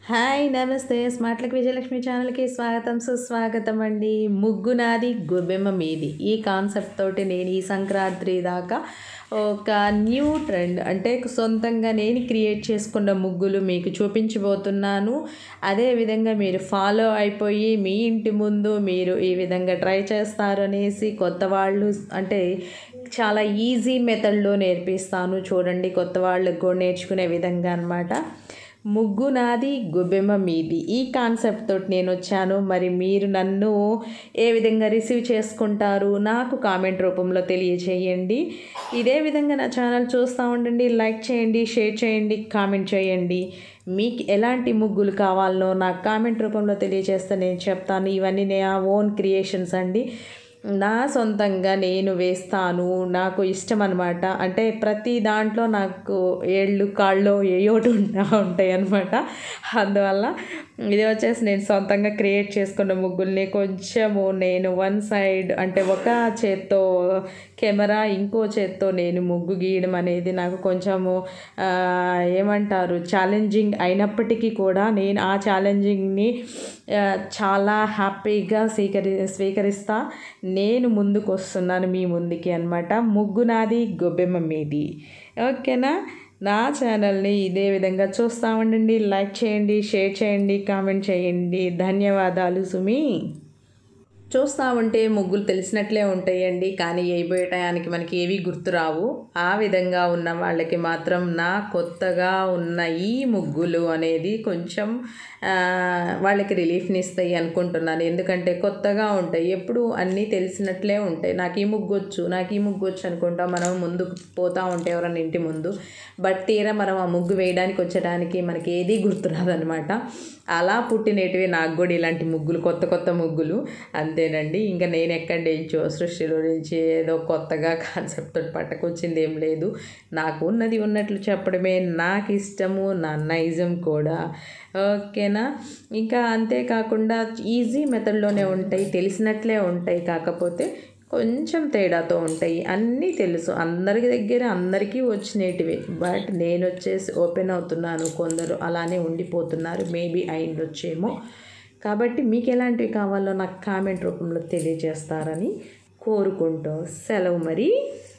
hi నమస్తే స్మార్ట్లక్ విజయలక్ష్మి ఛానల్కి స్వాగతం సుస్వాగతం అండి ముగ్గు నాది గొబ్బెమ్మ మీది ఈ కాన్సెప్ట్ తోటి నేను ఈ సంక్రాంతి దాకా ఒక న్యూ ట్రెండ్ అంటే సొంతంగా నేను క్రియేట్ చేసుకున్న ముగ్గులు మీకు చూపించబోతున్నాను అదేవిధంగా మీరు ఫాలో అయిపోయి మీ ఇంటి ముందు మీరు ఈ విధంగా ట్రై చేస్తారు అనేసి కొత్త వాళ్ళు అంటే చాలా ఈజీ మెథడ్లో నేర్పిస్తాను చూడండి కొత్త వాళ్ళకు కూడా నేర్చుకునే విధంగా అనమాట ముగ్గు నాది గొబ్బెమ్మ మీది ఈ కాన్సెప్ట్ తోటి నేను వచ్చాను మరి మీరు నన్ను ఏ విధంగా రిసీవ్ చేసుకుంటారు నాకు కామెంట్ రూపంలో తెలియచేయండి ఇదే విధంగా నా ఛానల్ చూస్తూ ఉండండి లైక్ చేయండి షేర్ చేయండి కామెంట్ చేయండి మీకు ఎలాంటి ముగ్గులు కావాలనో నాకు కామెంట్ రూపంలో తెలియజేస్తే నేను చెప్తాను ఇవన్నీ నా ఓన్ క్రియేషన్స్ అండి నా సొంతంగా నేను వేస్తాను నాకు ఇష్టం అనమాట అంటే ప్రతి దాంట్లో నాకు ఏళ్ళు కాళ్ళు ఏయోటి ఉంటా ఉంటాయి అనమాట అందువల్ల ఇది వచ్చేసి నేను సొంతంగా క్రియేట్ చేసుకున్న ముగ్గుల్ని కొంచెము నేను వన్ సైడ్ అంటే ఒక చేత్తో కెమెరా ఇంకో చేత్తో నేను ముగ్గు గీయడం అనేది నాకు కొంచెము ఆ, ఏమంటారు ఛాలెంజింగ్ అయినప్పటికీ కూడా నేను ఆ ఛాలెంజింగ్ని ఆ, చాలా హ్యాపీగా స్వీకరి స్వీకరిస్తా నేను ముందుకు వస్తున్నాను మీ ముందుకి అనమాట ముగ్గు నాది గొబ్బెమ్మ మీది ఓకేనా నా ఛానల్ని ఇదే విధంగా చూస్తూ ఉండండి లైక్ చేయండి షేర్ చేయండి కామెంట్ చేయండి ధన్యవాదాలు సుమి చూస్తూ ఉంటే ముగ్గులు తెలిసినట్లే ఉంటాయండి కానీ వేయబోయే టయానికి మనకి ఏవి గుర్తురావు ఆ విధంగా ఉన్న వాళ్ళకి మాత్రం నా కొత్తగా ఉన్న ఈ ముగ్గులు అనేది కొంచెం ఆ, వాళ్ళకి రిలీఫ్ని ఇస్తాయి అనుకుంటున్నాను ఎందుకంటే కొత్తగా ఉంటాయి ఎప్పుడు అన్నీ తెలిసినట్లే ఉంటాయి నాకు ఈ ముగ్గు వచ్చు నాకు ఈ ముగ్గు వచ్చు అనుకుంటాం మనం ముందుకు పోతూ ఉంటే ఎవరన్నా ఇంటి ముందు బట్ తీరా మనం ఆ ముగ్గు వేయడానికి వచ్చడానికి మనకి ఏది గుర్తురాదనమాట అలా పుట్టినేటివి నాకు కూడా ఇలాంటి ముగ్గులు కొత్త కొత్త ముగ్గులు అంతేనండి ఇంకా నేను ఎక్కడ నుంచో సృష్టిలో నుంచి ఏదో కొత్తగా కాన్సెప్ట్ తోటి పట్టకొచ్చింది ఏం లేదు నాకు ఉన్నది ఉన్నట్లు చెప్పడమే నాకు ఇష్టము నా నైజం కూడా ఓకేనా ఇంకా అంతేకాకుండా ఈజీ మెథడ్లోనే ఉంటాయి తెలిసినట్లే ఉంటాయి కాకపోతే కొంచెం తేడాతో ఉంటాయి అన్నీ తెలుసు అందరి దగ్గర అందరికీ వచ్చినేటివే బట్ నేను వచ్చేసి ఓపెన్ అవుతున్నాను కొందరు అలానే ఉండిపోతున్నారు మేబీ అయిండొచ్చేమో కాబట్టి మీకు ఎలాంటివి కావాలో నాకు కామెంట్ రూపంలో తెలియజేస్తారని కోరుకుంటూ సెలవు మరి